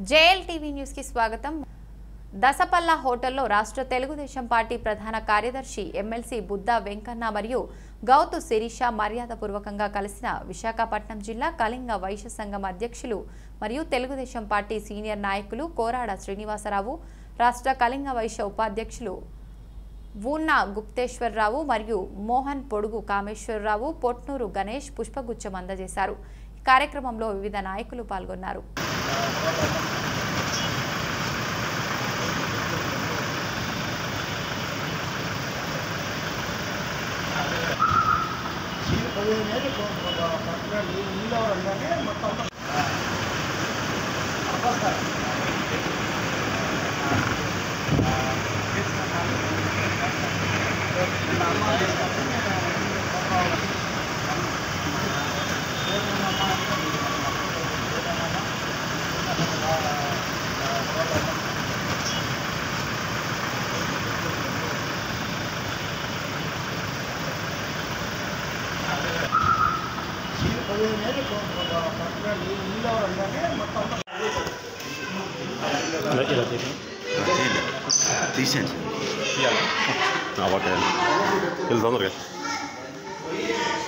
JL TV news కి స్వాగతం దసపల్ల హోటల్లో రాష్ట్ర తెలుగుదేశం పార్టీ ప్రధాన కార్యదర్శి ఎమ్మెల్సీ బుద్దా వెంకన్న మరియు గౌతు శిరీష మర్యాదపూర్వకంగా కలిసిన విశాఖపట్నం జిల్లా కళింగ వైశ్య సంఘం అధ్యక్షులు మరియు తెలుగుదేశం పార్టీ సీనియర్ నాయకులు కోరాడ శ్రీనివాసరావు రాష్ట్ర కళింగ వైశ్య ఉపాధ్యక్షులు వూన్నా గుప్తేశ్వరరావు మరియు మోహన్ పొడుగు కామేశ్వరరావు పొట్నూరు గణేష్ పుష్పగుచ్చం అందజేశారు ఈ కార్యక్రమంలో వివిధ నాయకులు పాల్గొన్నారు ఇలా ఇలా చేయండి తీసేయండి ఓకే వెళ్ళి తొందరగా